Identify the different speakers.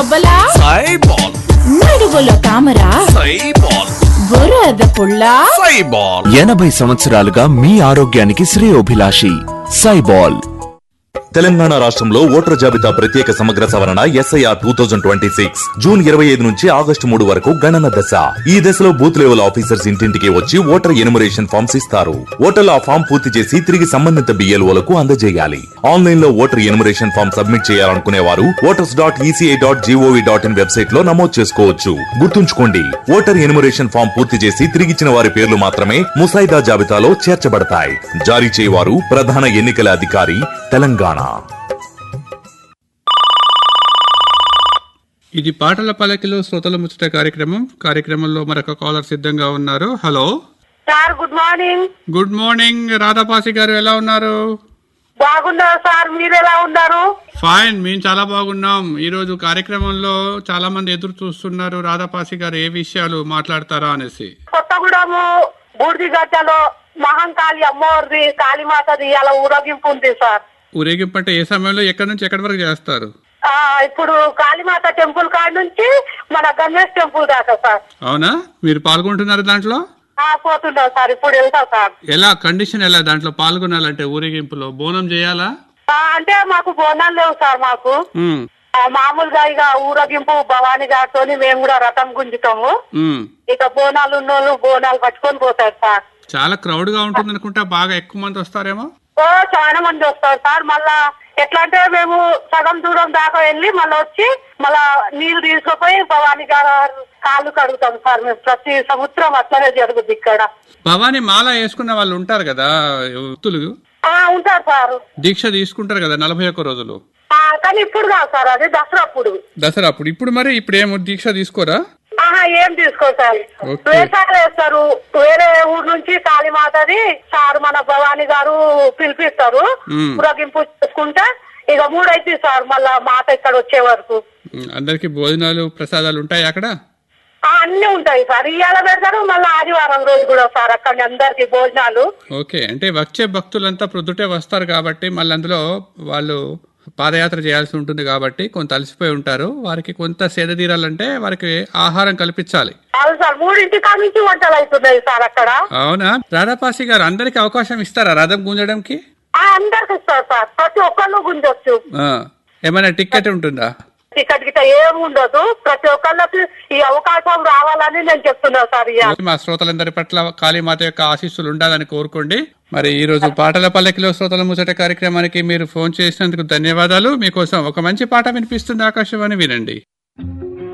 Speaker 1: బొబ్బలా
Speaker 2: సైబాల్
Speaker 1: నడుగులో తామర
Speaker 2: సైబాల్
Speaker 1: బురద పుల్ల
Speaker 2: సైబాల్
Speaker 3: ఎనభై సంవత్సరాలుగా మీ ఆరోగ్యానికి శ్రేయోభిలాషి సైబాల్
Speaker 4: తెలంగాణ రాష్ట్రంలో ఓటర్ జాబితా ప్రత్యేక సమగ్ర సవరణ S I R two thousand twenty six June ఇరవై ఐదు నుంచి ఆగస్టు మూడు వరకు గణన దశ ఈ దశలో బూత్ లెవెల్ ఆఫీసర్స్ ఇంటింటికి వచ్చి ఓటర్ ఎనుమరేషన్ ఫామ్స్ ఇస్తారు ఓటర్లు ఆ ఫామ్ పూర్తి చేసి తిరిగి సంబంధిత బిఎల్ఓలకు అందజేయాలి ఆన్లైన్ లో ఓటర్ ఎనుమరేషన్ ఫామ్ సబ్మిట్ చేయాలనుకునే వారు voters dot E C I dot G O V dot in website లో నమోదు చేసుకోవచ్చు గుర్తుంచుకోండి ఓటర్ ఎనుమరేషన్ ఫామ్ పూర్తి చేసి తిరిగిచ్చిన వారి పేర్లు మాత్రమే ముసాయిదా జాబితాలో చేర్చబడతాయి జారీ చేయవారు ప్రధాన ఎన్నికల అధికారి తెలంగాణ
Speaker 5: ఇది పాటల పలకిలో శ్రోతల ముచ్చట కార్యక్రమం కార్యక్రమంలో మరొక కాలర్ సిద్ధంగా ఉన్నారు hello
Speaker 6: sir good morning
Speaker 5: good morning రాధాపాసి గారు ఎలా ఉన్నారు
Speaker 6: బాగున్నారు సార్ మీరు ఎలా ఉన్నారు
Speaker 5: ఫైన్ మేము చాలా బాగున్నాం ఈ రోజు కార్యక్రమంలో చాలా మంది ఎదురు చూస్తున్నారు రాధాపాసి గారు ఏ విషయాలు మాట్లాడతారా అనేసి
Speaker 6: కొత్తగూడెము బూడిది గడ్డలో మహంకాళి అమ్మవారిది కాళీమాతది అలా ఊరేగింపు ఉంది సార్
Speaker 5: ఊరేగింపు అంటే ఏ సమయంలో ఎక్కడి నుంచి ఎక్కడి వరకు చేస్తారు
Speaker 6: ఆ ఇప్పుడు కాళీమాత టెంపుల్ కాడ నుంచి మన గణేష్ టెంపుల్ దాకా సార్
Speaker 5: అవునా మీరు పాల్గొంటున్నారు దాంట్లో
Speaker 6: ఆ పోతున్నాం సార్ ఇప్పుడు వెళ్తాం సార్
Speaker 5: ఎలా కండిషన్ ఎలా దాంట్లో పాల్గొనాలంటే ఊరేగింపులో బోనం చేయాలా
Speaker 6: ఆ, అంటే మాకు బోనాలు లేవు సార్ మాకు
Speaker 5: ఉమ్,
Speaker 6: ఆ, మామూలుగా ఇక ఊరేగింపు భవానీ గారితోని మేము కూడా రథం గుంజుతాము
Speaker 5: ఉమ్.
Speaker 6: ఇక బోనాలు ఉన్నోళ్ళు బోనాలు పట్టుకొని పోతారు సార్
Speaker 5: చాలా క్రౌడ్ గా ఉంటుంది అనుకుంటా బాగా ఎక్కువ మంది వస్తారేమో
Speaker 6: ఓ చాలా మంది వస్తారు సార్ మళ్ళా ఎట్లా అంటే మేము సగం దూరం దాకా వెళ్ళి మళ్ళీ వచ్చి మళ్ళా నీళ్లు తీసుకుపోయి భవానీ గారు కాళ్ళు కడుగుతాం సార్ మేము ప్రతి సంవత్సరం అట్లనే జరుగుద్ది ఇక్కడ
Speaker 5: భవానీ మాల వేసుకున్న వాళ్ళు ఉంటారు కదా వృత్తులు
Speaker 6: ఆ ఉంటారు సార్
Speaker 5: దీక్ష తీసుకుంటారు కదా నలభై ఒక్క రోజులు
Speaker 6: ఆ, కానీ ఇప్పుడు కాదు సార్ అది దసరా అప్పుడు
Speaker 5: దసరా అప్పుడు ఇప్పుడు మరి ఇప్పుడు ఏమో దీక్ష తీసుకోరా
Speaker 6: ఆహా ఏం తీసుకోరు సార్
Speaker 5: ఓకే.
Speaker 6: వేసాలు వేస్తారు వేరే ఊరు నుంచి కాళీమాతది సార్ మన భవానీ గారు పిలిపిస్తారు
Speaker 5: మ్మ్.
Speaker 6: ఊరగింపు చేసుకుంటే ఇక మూడైతే సార్ మళ్ళా మాత ఇక్కడ వచ్చే వరకు
Speaker 5: ఉమ్, అందరికి భోజనాలు ప్రసాదాలు ఉంటాయి అక్కడ
Speaker 6: ఆ, అన్ని ఉంటాయి సార్ ఇవాళ పెడతారు మళ్ళీ ఆదివారం రోజు కూడా సార్ అక్కడ అందరికి భోజనాలు
Speaker 5: ఓకే అంటే వచ్చే భక్తులంతా ప్రొద్దుటే వస్తారు కాబట్టి మళ్ళీ అందులో వాళ్ళు పాదయాత్ర చేయాల్సి ఉంటుంది కాబట్టి కొంత అలసిపోయి ఉంటారు వారికి కొంత సేద తీరాలంటే వారికి ఆహారం కల్పించాలి
Speaker 6: అవును సార్ మూడింటి కాడ నుంచి వంటలు అవుతున్నాయి సార్ అక్కడ
Speaker 5: అవునా రాధాపాసి గారు అందరికి అవకాశం ఇస్తారా రథం గుంజడంకి
Speaker 6: ఆ, అందరికి ఇస్తారు సార్ ప్రతి ఒక్కళ్ళు గుంజొచ్చు
Speaker 5: ఆ, ఏమైనా టికెట్ ఉంటుందా
Speaker 6: టికెట్ గిట్ట ఏమి ఉండదు ప్రతి ఒక్కళ్ళకి ఈ అవకాశం రావాలని నేను చెప్తున్నా సార్ ఇవాళ
Speaker 5: మా శ్రోతలందరి పట్ల కాళీమాత యొక్క ఆశీస్సులు ఉండాలని కోరుకోండి మరి ఈ రోజు పాటల పల్లకిలో శ్రోతల ముచ్చట కార్యక్రమానికి మీరు ఫోన్ చేసినందుకు ధన్యవాదాలు మీకోసం ఒక మంచి పాట వినిపిస్తుంది ఆకాశవాణి వినండి